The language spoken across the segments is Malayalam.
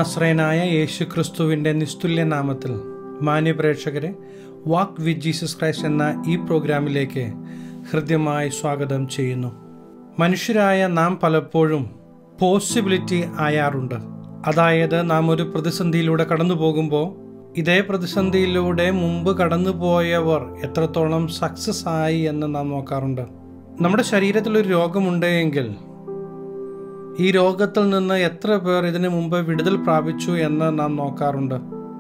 നസ്രയനായ യേശു ക്രിസ്തുവിൻ്റെ നിസ്തുല്യ നാമത്തിൽ മാന്യ പ്രേക്ഷകരെ വാക്ക് വിത്ത് ജീസസ് ക്രൈസ്റ്റ് എന്ന ഈ പ്രോഗ്രാമിലേക്ക് ഹൃദ്യമായി സ്വാഗതം ചെയ്യുന്നു മനുഷ്യരായ നാം പലപ്പോഴും പോസിബിലിറ്റി ആയാറുണ്ട് അതായത് നാം ഒരു പ്രതിസന്ധിയിലൂടെ കടന്നു പോകുമ്പോൾ ഇതേ പ്രതിസന്ധിയിലൂടെ മുമ്പ് കടന്നുപോയവർ എത്രത്തോളം സക്സസ് ആയി എന്ന് നാം നോക്കാറുണ്ട് നമ്മുടെ ശരീരത്തിൽ ഒരു രോഗമുണ്ടെങ്കിൽ ഈ രോഗത്തിൽ നിന്ന് എത്ര പേർ ഇതിനു മുമ്പ് വിടുതൽ പ്രാപിച്ചു എന്ന് നാം നോക്കാറുണ്ട്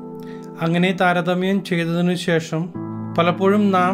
അങ്ങനെ താരതമ്യം ചെയ്തതിനു ശേഷം പലപ്പോഴും നാം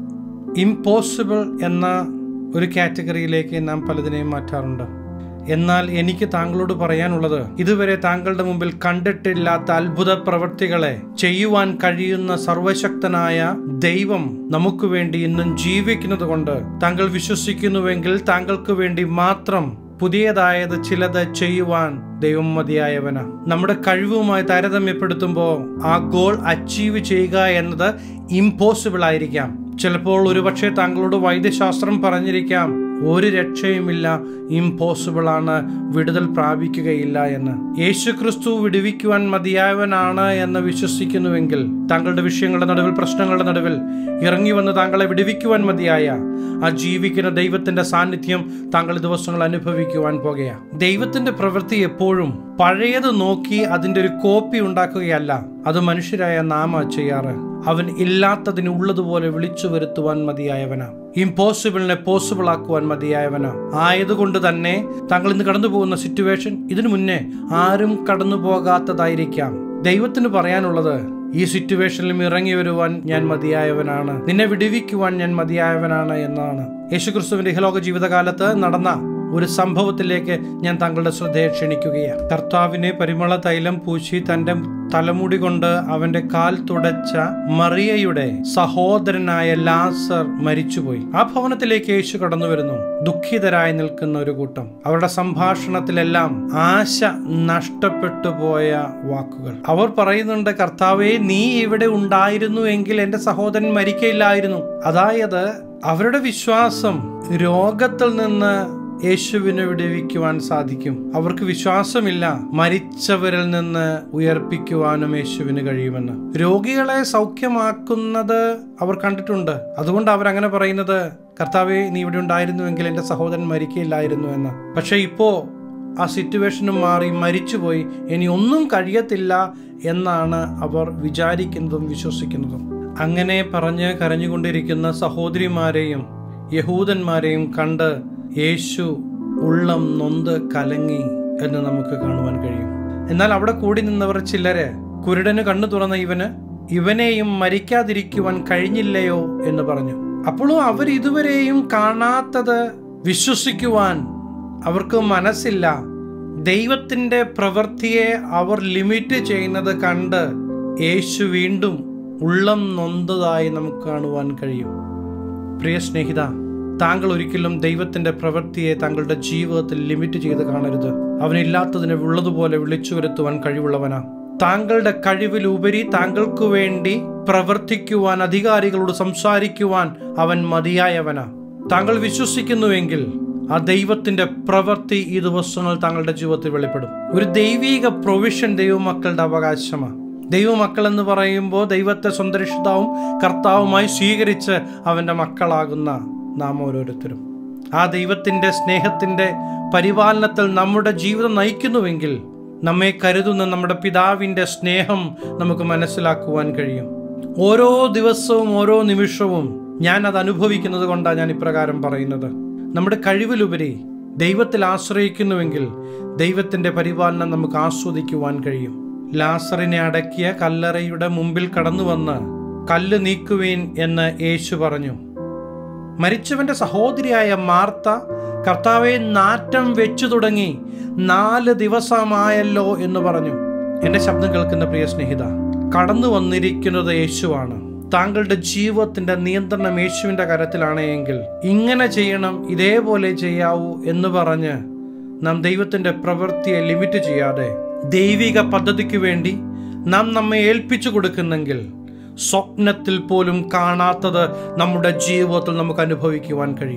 ഇമ്പോസിബിൾ എന്ന ഒരു കാറ്റഗറിയിലേക്ക് നാം പലതിനെയും മാറ്റാറുണ്ട് എന്നാൽ എനിക്ക് താങ്കളോട് പറയാനുള്ളത് ഇതുവരെ താങ്കളുടെ മുമ്പിൽ കണ്ടിട്ടില്ലാത്ത അത്ഭുത പ്രവൃത്തികളെ ചെയ്യുവാൻ കഴിയുന്ന സർവശക്തനായ ദൈവം നമുക്ക് വേണ്ടി ഇന്നും ജീവിക്കുന്നത് കൊണ്ട് താങ്കൾ വിശ്വസിക്കുന്നുവെങ്കിൽ താങ്കൾക്ക് വേണ്ടി മാത്രം പുതിയതായത് ചിലത് ചെയ്യുവാൻ ദൈവം മതിയായവന നമ്മുടെ കഴിവുമായി താരതമ്യപ്പെടുത്തുമ്പോൾ ആ ഗോൾ അച്ചീവ് ചെയ്യുക എന്നത് ഇമ്പോസിബിൾ ആയിരിക്കാം ചിലപ്പോൾ ഒരുപക്ഷെ താങ്കളോട് വൈദ്യശാസ്ത്രം പറഞ്ഞിരിക്കാം ഒരു രക്ഷയുമില്ല ഇമ്പോസിബിൾ ആണ് വിടുതൽ പ്രാപിക്കുകയില്ല എന്ന് യേശു ക്രിസ്തു വിടുവിക്കുവാൻ മതിയായവനാണ് എന്ന് വിശ്വസിക്കുന്നുവെങ്കിൽ താങ്കളുടെ വിഷയങ്ങളുടെ നടുവിൽ പ്രശ്നങ്ങളുടെ നടുവിൽ ഇറങ്ങി വന്ന് താങ്കളെ വിടുവിക്കുവാൻ മതിയായ ആ ജീവിക്കുന്ന ദൈവത്തിന്റെ സാന്നിധ്യം താങ്കൾ ദിവസങ്ങൾ അനുഭവിക്കുവാൻ പോകുക ദൈവത്തിന്റെ പ്രവൃത്തി എപ്പോഴും പഴയത് നോക്കി അതിന്റെ ഒരു കോപ്പി ഉണ്ടാക്കുകയല്ല അത് മനുഷ്യരായ നാമ ചെയ്യാറ് അവൻ ഇല്ലാത്തതിന് ഉള്ളതുപോലെ വിളിച്ചു വരുത്തുവാൻ മതിയായവനാ ഇമ്പോസിബിളിനെ പോസിബിൾ ആക്കുവാൻ മതിയായവനാ ആയതുകൊണ്ട് തന്നെ താങ്കൾ ഇന്ന് കടന്നു പോകുന്ന സിറ്റുവേഷൻ ഇതിനു മുന്നേ ആരും കടന്നു പോകാത്തതായിരിക്കാം ദൈവത്തിന് പറയാനുള്ളത് ഈ സിറ്റുവേഷനിലും ഇറങ്ങി വരുവാൻ ഞാൻ മതിയായവനാണ് നിന്നെ വിടുവിക്കുവാൻ ഞാൻ മതിയായവനാണ് എന്നാണ് യേശുക്രിസ്തുവിന്റെ ഇഹലോക ജീവിതകാലത്ത് നടന്ന ഒരു സംഭവത്തിലേക്ക് ഞാൻ താങ്കളുടെ ശ്രദ്ധയെ ക്ഷണിക്കുകയാണ് കർത്താവിനെ പരിമള തൈലം പൂശി തന്റെ തലമുടി കൊണ്ട് അവന്റെ കാൽ തുടച്ച മറിയയുടെ സഹോദരനായ ലാസർ മരിച്ചുപോയി ആ ഭവനത്തിലേക്ക് യേശു കടന്നു വരുന്നു ദുഃഖിതരായി നിൽക്കുന്ന ഒരു കൂട്ടം അവരുടെ സംഭാഷണത്തിലെല്ലാം ആശ നഷ്ടപ്പെട്ടു പോയ വാക്കുകൾ അവർ പറയുന്നുണ്ട് കർത്താവെ നീ ഇവിടെ ഉണ്ടായിരുന്നു എങ്കിൽ എന്റെ സഹോദരൻ മരിക്കയില്ലായിരുന്നു അതായത് അവരുടെ വിശ്വാസം രോഗത്തിൽ നിന്ന് യേശുവിനെ വിടുവിക്കുവാൻ സാധിക്കും അവർക്ക് വിശ്വാസമില്ല മരിച്ചവരിൽ നിന്ന് ഉയർപ്പിക്കുവാനും യേശുവിന് കഴിയുമെന്ന് രോഗികളെ സൗഖ്യമാക്കുന്നത് അവർ കണ്ടിട്ടുണ്ട് അതുകൊണ്ട് അവരങ്ങനെ പറയുന്നത് കർത്താവെ നീ ഇവിടെ ഉണ്ടായിരുന്നുവെങ്കിൽ എൻ്റെ സഹോദരൻ മരിക്കയില്ലായിരുന്നു എന്ന് പക്ഷെ ഇപ്പോ ആ സിറ്റുവേഷനും മാറി മരിച്ചുപോയി ഇനി ഒന്നും കഴിയത്തില്ല എന്നാണ് അവർ വിചാരിക്കുന്നതും വിശ്വസിക്കുന്നതും അങ്ങനെ പറഞ്ഞ് കരഞ്ഞുകൊണ്ടിരിക്കുന്ന സഹോദരിമാരെയും യഹൂദന്മാരെയും കണ്ട് യേശു ഉള്ളം നൊന്ത് കലങ്ങി എന്ന് നമുക്ക് കാണുവാൻ കഴിയും എന്നാൽ അവിടെ കൂടി നിന്നവർ ചിലര് കുരുടന് കണ്ണു തുറന്ന ഇവന് ഇവനെയും മരിക്കാതിരിക്കുവാൻ കഴിഞ്ഞില്ലയോ എന്ന് പറഞ്ഞു അപ്പോഴും അവർ ഇതുവരെയും കാണാത്തത് വിശ്വസിക്കുവാൻ അവർക്ക് മനസ്സില്ല ദൈവത്തിന്റെ പ്രവൃത്തിയെ അവർ ലിമിറ്റ് ചെയ്യുന്നത് കണ്ട് യേശു വീണ്ടും ഉള്ളം നൊന്തതായി നമുക്ക് കാണുവാൻ കഴിയും പ്രിയ സ്നേഹിത താങ്കൾ ഒരിക്കലും ദൈവത്തിന്റെ പ്രവൃത്തിയെ താങ്കളുടെ ജീവിതത്തിൽ ലിമിറ്റ് ചെയ്ത് കാണരുത് അവനില്ലാത്തതിനെ ഉള്ളതുപോലെ വിളിച്ചു വരുത്തുവാൻ കഴിവുള്ളവനാ താങ്കളുടെ കഴിവിലുപരി താങ്കൾക്ക് വേണ്ടി പ്രവർത്തിക്കുവാൻ അധികാരികളോട് സംസാരിക്കുവാൻ അവൻ മതിയായവനാ താങ്കൾ വിശ്വസിക്കുന്നുവെങ്കിൽ ആ ദൈവത്തിന്റെ പ്രവൃത്തി ഈ ദിവസങ്ങൾ താങ്കളുടെ ജീവിതത്തിൽ വെളിപ്പെടും ഒരു ദൈവീക പ്രൊവിഷൻ ദൈവമക്കളുടെ അവകാശമാണ് ദൈവമക്കൾ എന്ന് പറയുമ്പോൾ ദൈവത്തെ സ്വന്തരക്ഷിതാവും കർത്താവുമായി സ്വീകരിച്ച് അവൻ്റെ മക്കളാകുന്ന നാം ഓരോരുത്തരും ആ ദൈവത്തിൻ്റെ സ്നേഹത്തിൻ്റെ പരിപാലനത്തിൽ നമ്മുടെ ജീവിതം നയിക്കുന്നുവെങ്കിൽ നമ്മെ കരുതുന്ന നമ്മുടെ പിതാവിൻ്റെ സ്നേഹം നമുക്ക് മനസ്സിലാക്കുവാൻ കഴിയും ഓരോ ദിവസവും ഓരോ നിമിഷവും ഞാൻ അത് അനുഭവിക്കുന്നത് കൊണ്ടാണ് ഞാൻ ഇപ്രകാരം പറയുന്നത് നമ്മുടെ കഴിവിലുപരി ദൈവത്തിൽ ആശ്രയിക്കുന്നുവെങ്കിൽ ദൈവത്തിൻ്റെ പരിപാലനം നമുക്ക് ആസ്വദിക്കുവാൻ കഴിയും ലാസറിനെ അടക്കിയ കല്ലറയുടെ മുമ്പിൽ കടന്നു വന്ന് കല്ല് നീക്കുവീൻ എന്ന് യേശു പറഞ്ഞു മരിച്ചവന്റെ സഹോദരിയായ മാർത്ത കർത്താവെ നാറ്റം വെച്ചു തുടങ്ങി നാല് ദിവസമായല്ലോ എന്ന് പറഞ്ഞു എന്റെ ശബ്ദം കേൾക്കുന്ന പ്രിയ സ്നേഹിത കടന്നു വന്നിരിക്കുന്നത് യേശുവാണ് താങ്കളുടെ ജീവിതത്തിന്റെ നിയന്ത്രണം യേശുവിന്റെ കരത്തിലാണ് എങ്കിൽ ഇങ്ങനെ ചെയ്യണം ഇതേപോലെ ചെയ്യാവൂ എന്ന് പറഞ്ഞ് നാം ദൈവത്തിന്റെ പ്രവൃത്തിയെ ലിമിറ്റ് ചെയ്യാതെ ദൈവിക പദ്ധതിക്ക് വേണ്ടി നാം നമ്മെ ഏൽപ്പിച്ചു കൊടുക്കുന്നെങ്കിൽ സ്വപ്നത്തിൽ പോലും കാണാത്തത് നമ്മുടെ ജീവിതത്തിൽ നമുക്ക് അനുഭവിക്കുവാൻ കഴിയും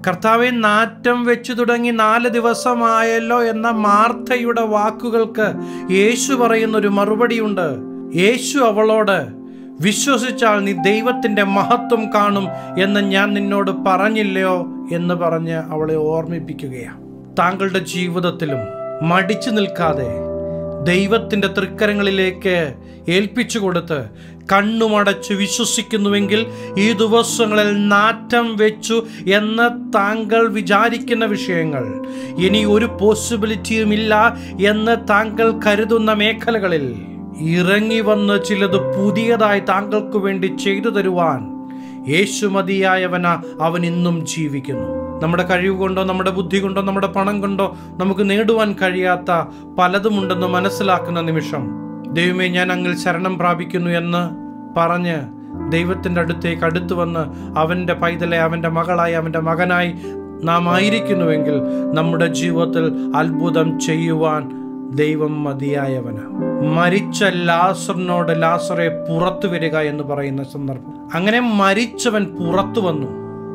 കർത്താവെ നാറ്റം വെച്ചു തുടങ്ങി നാല് ദിവസമായല്ലോ എന്ന മാർത്തയുടെ വാക്കുകൾക്ക് യേശു പറയുന്ന ഒരു മറുപടിയുണ്ട് യേശു അവളോട് വിശ്വസിച്ചാൽ നീ ദൈവത്തിൻ്റെ മഹത്വം കാണും എന്ന് ഞാൻ നിന്നോട് പറഞ്ഞില്ലയോ എന്ന് പറഞ്ഞ് അവളെ ഓർമ്മിപ്പിക്കുകയാണ് താങ്കളുടെ ജീവിതത്തിലും മടിച്ചു നിൽക്കാതെ ദൈവത്തിൻ്റെ തൃക്കരങ്ങളിലേക്ക് ഏൽപ്പിച്ചു കൊടുത്ത് കണ്ണുമടച്ച് വിശ്വസിക്കുന്നുവെങ്കിൽ ഈ ദിവസങ്ങളിൽ നാറ്റം വെച്ചു എന്ന് താങ്കൾ വിചാരിക്കുന്ന വിഷയങ്ങൾ ഇനി ഒരു പോസിബിലിറ്റിയും ഇല്ല എന്ന് താങ്കൾ കരുതുന്ന മേഖലകളിൽ ഇറങ്ങി വന്ന് ചിലത് പുതിയതായി താങ്കൾക്ക് വേണ്ടി ചെയ്തു തരുവാൻ യേശു മതിയായവന അവൻ ഇന്നും ജീവിക്കുന്നു നമ്മുടെ കഴിവ് കൊണ്ടോ നമ്മുടെ ബുദ്ധി കൊണ്ടോ നമ്മുടെ പണം കൊണ്ടോ നമുക്ക് നേടുവാൻ കഴിയാത്ത പലതുമുണ്ടെന്ന് മനസ്സിലാക്കുന്ന നിമിഷം ദൈവമേ ഞാൻ അങ്ങിൽ ശരണം പ്രാപിക്കുന്നു എന്ന് പറഞ്ഞ് ദൈവത്തിൻ്റെ അടുത്തേക്ക് അടുത്തു വന്ന് അവൻ്റെ പൈതലെ അവൻ്റെ മകളായി അവൻ്റെ മകനായി നാം ആയിരിക്കുന്നുവെങ്കിൽ നമ്മുടെ ജീവിതത്തിൽ അത്ഭുതം ചെയ്യുവാൻ ദൈവം മതിയായവന് മരിച്ച ലാസറിനോട് ലാസറെ പുറത്തു വരിക എന്ന് പറയുന്ന സന്ദർഭം അങ്ങനെ മരിച്ചവൻ പുറത്തു വന്നു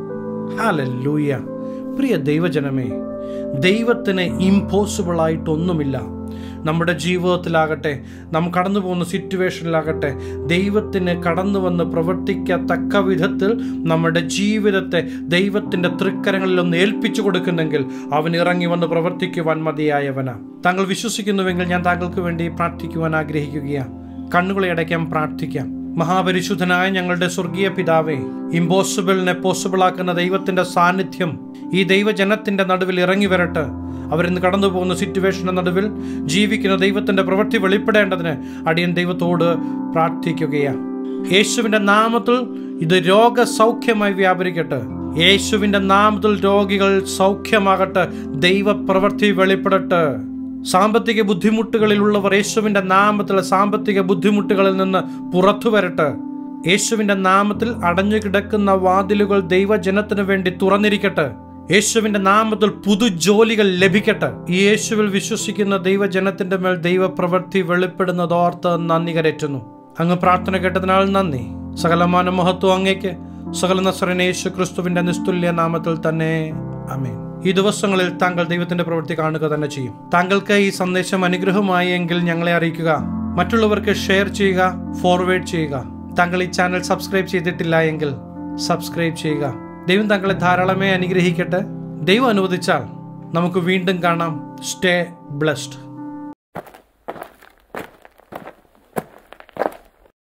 ഹാലൂയ പ്രിയ ദൈവജനമേ ദൈവത്തിന് ഇമ്പോസിബിൾ ആയിട്ടൊന്നുമില്ല നമ്മുടെ ജീവിതത്തിലാകട്ടെ നാം കടന്നു പോകുന്ന സിറ്റുവേഷനിലാകട്ടെ ദൈവത്തിന് കടന്നു വന്ന് പ്രവർത്തിക്കത്തക്ക വിധത്തിൽ നമ്മുടെ ജീവിതത്തെ ദൈവത്തിൻ്റെ തൃക്കരങ്ങളിൽ ഒന്ന് ഏൽപ്പിച്ചു കൊടുക്കുന്നെങ്കിൽ അവൻ ഇറങ്ങി വന്ന് പ്രവർത്തിക്കുവാൻ മതിയായവനാ താങ്കൾ വിശ്വസിക്കുന്നുവെങ്കിൽ ഞാൻ താങ്കൾക്ക് വേണ്ടി പ്രാർത്ഥിക്കുവാൻ ആഗ്രഹിക്കുകയാണ് കണ്ണുകളെ അടയ്ക്കാൻ പ്രാർത്ഥിക്കാം മഹാപരിശുദ്ധനായ ഞങ്ങളുടെ സ്വർഗീയ പിതാവേ ഇമ്പോസിബിളിനെ പോസിബിൾ ആക്കുന്ന ദൈവത്തിന്റെ സാന്നിധ്യം ഈ ദൈവജനത്തിന്റെ നടുവിൽ ഇറങ്ങി വരട്ടെ അവരിന്ന് കടന്നു പോകുന്ന സിറ്റുവേഷന്റെ നടുവിൽ ജീവിക്കുന്ന ദൈവത്തിന്റെ പ്രവൃത്തി വെളിപ്പെടേണ്ടതിന് അടിയൻ ദൈവത്തോട് പ്രാർത്ഥിക്കുകയാണ് യേശുവിന്റെ നാമത്തിൽ ഇത് രോഗസൗഖ്യമായി വ്യാപരിക്കട്ടെ യേശുവിന്റെ നാമത്തിൽ രോഗികൾ സൗഖ്യമാകട്ടെ ദൈവപ്രവൃത്തി വെളിപ്പെടട്ടെ സാമ്പത്തിക ബുദ്ധിമുട്ടുകളിലുള്ളവർ യേശുവിന്റെ നാമത്തിൽ സാമ്പത്തിക ബുദ്ധിമുട്ടുകളിൽ നിന്ന് പുറത്തു വരട്ടെ യേശുവിന്റെ നാമത്തിൽ അടഞ്ഞു കിടക്കുന്ന വാതിലുകൾ ദൈവജനത്തിനു വേണ്ടി തുറന്നിരിക്കട്ടെ യേശുവിന്റെ നാമത്തിൽ പുതുജോലികൾ ലഭിക്കട്ടെ ഈ യേശുവിൽ വിശ്വസിക്കുന്ന ദൈവജനത്തിന്റെ മേൽ ദൈവപ്രവൃത്തി വെളിപ്പെടുന്നതോർത്ത് നന്ദി കരറ്റുന്നു അങ്ങ് പ്രാർത്ഥന കേട്ടതിനാൽ നന്ദി സകലമാന മഹത്വം അങ്ങേക്ക് സകല നസ്രൻ യേശു ക്രിസ്തുവിന്റെ നിസ്തുല്യ നാമത്തിൽ തന്നെ അമേൻ ഈ ദിവസങ്ങളിൽ താങ്കൾ ദൈവത്തിന്റെ പ്രവൃത്തി കാണുക തന്നെ ചെയ്യും താങ്കൾക്ക് ഈ സന്ദേശം അനുഗ്രഹമായി എങ്കിൽ ഞങ്ങളെ അറിയിക്കുക മറ്റുള്ളവർക്ക് ഷെയർ ചെയ്യുക ഫോർവേഡ് ചെയ്യുക താങ്കൾ ഈ ചാനൽ സബ്സ്ക്രൈബ് ചെയ്തിട്ടില്ല എങ്കിൽ സബ്സ്ക്രൈബ് ചെയ്യുക ദൈവം താങ്കളെ ധാരാളമേ അനുഗ്രഹിക്കട്ടെ ദൈവം അനുവദിച്ചാൽ നമുക്ക് വീണ്ടും കാണാം സ്റ്റേ ബ്ലസ്ഡ്